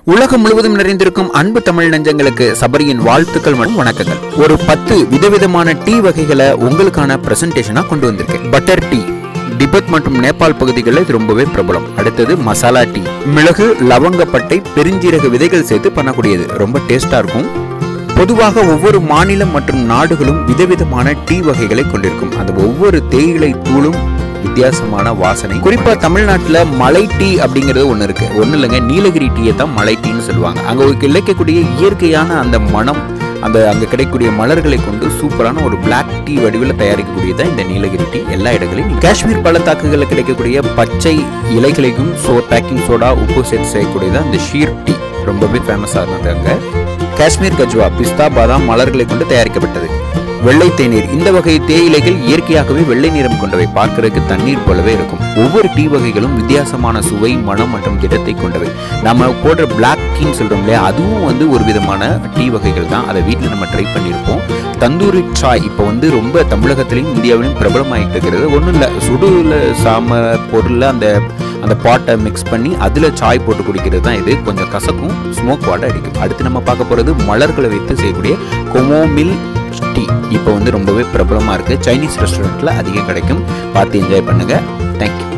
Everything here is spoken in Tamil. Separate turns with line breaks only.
உலகம் முழுவதும் நிறைந்திருக்கும் அன்பு தமிழ் நெஞ்சங்களுக்கு சபரியின் வாழ்த்துக்கள் மற்றும் வணக்கங்கள் ஒரு பத்து விதவிதமான டீ வகைகளை உங்களுக்கான பிரசன்டேஷனா கொண்டு வந்திருக்கேன் பட்டர் டீ திபெத் மற்றும் நேபாள் பகுதிகளில் இது ரொம்பவே பிரபலம் அடுத்தது மசாலா டீ மிளகு லவங்கப்பட்டை பெருஞ்சீரக விதைகள் சேர்த்து பண்ணக்கூடியது ரொம்ப டேஸ்டா இருக்கும் பொதுவாக ஒவ்வொரு மாநிலம் மற்றும் நாடுகளும் விதவிதமான டீ வகைகளை கொண்டிருக்கும் அந்த ஒவ்வொரு தேயிலை தூளும் வித்தியாசமான வாசனை குறிப்பா தமிழ்நாட்டுல மலை டீ அப்படிங்கிறது ஒண்ணு இருக்கு ஒண்ணு இல்லைங்க நீலகிரி டீயை தான் மலை டீன்னு சொல்லுவாங்க அங்க ஒரு கிடைக்கக்கூடிய இயற்கையான அந்த மனம் அந்த அங்க கிடைக்கக்கூடிய மலர்களை கொண்டு சூப்பரான ஒரு பிளாக் டீ வடிவில் தயாரிக்கக்கூடியதான் இந்த நீலகிரி டீ எல்லா இடங்களையும் காஷ்மீர் பள்ளத்தாக்குகளில் கிடைக்கக்கூடிய பச்சை இலைகளையும் சோ பேக்கிங் சோடா உப்பு சேர்த்து செய்யக்கூடியதான் இந்த ஷீர் டீ ரொம்பவே ஃபேமஸாக இருந்தது அங்க காஷ்மீர் கஜ்வா பிஸ்தா பாதாம் மலர்களை கொண்டு தயாரிக்கப்பட்டது வெள்ளை தேநீர் இந்த வகை தேயிலைகள் இயற்கையாகவே வெள்ளை நிறம் கொண்டவை பார்க்கறதுக்கு தண்ணீர் போலவே இருக்கும் ஒவ்வொரு டீ வகைகளும் வித்தியாசமான சுவை மனம் மற்றும் திடத்தை கொண்டவை நம்ம போடுற பிளாக் டீன்னு சொல்றோம் இல்லையா அதுவும் வந்து ஒரு விதமான டீ வகைகள் தான் அதை வீட்டில் நம்ம ட்ரை பண்ணியிருப்போம் தந்தூரி சாய் இப்போ வந்து ரொம்ப தமிழகத்திலையும் இந்தியாவிலும் பிரபலமாயிட்டு இருக்கிறது ஒன்றும் இல்லை சுடுல சாம பொருளில் அந்த அந்த பாட்டை மிக்ஸ் பண்ணி அதில் சாய் போட்டு குடிக்கிறது தான் இது கொஞ்சம் கசக்கும் ஸ்மோக் வாட்டை அடிக்கும் அடுத்து நம்ம பார்க்க போகிறது மலர்களை வைத்து செய்யக்கூடிய கொமோமில் டீ இப்போ வந்து ரொம்பவே பிரபலமாக இருக்குது சைனீஸ் ரெஸ்டாரண்ட்டில் அதிகம் கிடைக்கும் பார்த்து என்ஜாய் பண்ணுங்கள் தேங்க்யூ